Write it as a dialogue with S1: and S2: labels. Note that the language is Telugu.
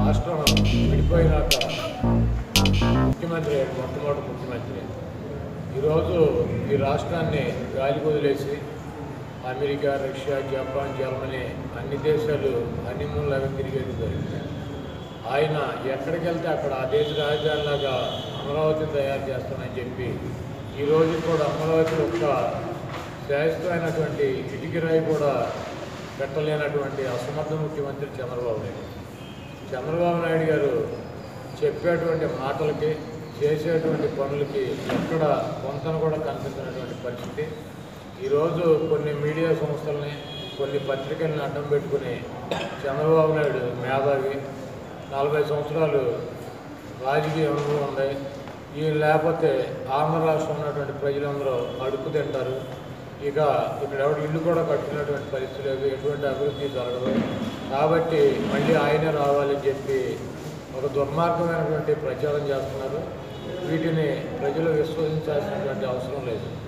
S1: రాష్ట్రం విడిపోయినాక ముఖ్యమంత్రి అయ్యాడు, మొట్టమొదటి ముఖ్యమంత్రి ఈరోజు ఈ రాష్ట్రాన్ని గాలి వదిలేసి అమెరికా రష్యా జపాన్ జర్మనీ అన్ని దేశాలు హనీమూన్ లాగా తిరిగేది జరిగింది ఆయన ఎక్కడికి వెళ్తే అక్కడ ఆ దేశ రాజధానిలాగా అమరావతిని తయారు చేస్తానని చెప్పి ఈ రోజు కూడా అమరావతి యొక్క శాశ్వతమైనటువంటి ఇటుకిరాయి కూడా పెట్టలేనటువంటి అసమర్థ ముఖ్యమంత్రి చంద్రబాబు నాయుడు చంద్రబాబు నాయుడు గారు చెప్పేటువంటి మాటలకి చేసేటువంటి పనులకి ఎక్కడ కొంతను కూడా కనిపించినటువంటి పరిస్థితి ఈరోజు కొన్ని మీడియా సంస్థల్ని కొన్ని పత్రికల్ని అడ్డం పెట్టుకుని చంద్రబాబు నాయుడు మేధావి నలభై సంవత్సరాలు రాజకీయ అనుభవం ఉంది ఈయన లేకపోతే ఆంధ్ర రాష్ట్రం ఉన్నటువంటి ప్రజలందరూ అడుక్కు తింటారు ఇక ఇక్కడ ఎవరు ఇల్లు కూడా కట్టుకున్నటువంటి పరిస్థితి లేదు ఎటువంటి అభివృద్ధి జరగదు కాబట్టి మళ్ళీ ఆయనే రావాలని చెప్పి ఒక దుర్మార్గమైనటువంటి ప్రచారం చేస్తున్నారు వీటిని ప్రజలు విశ్వసించాల్సినటువంటి అవసరం లేదు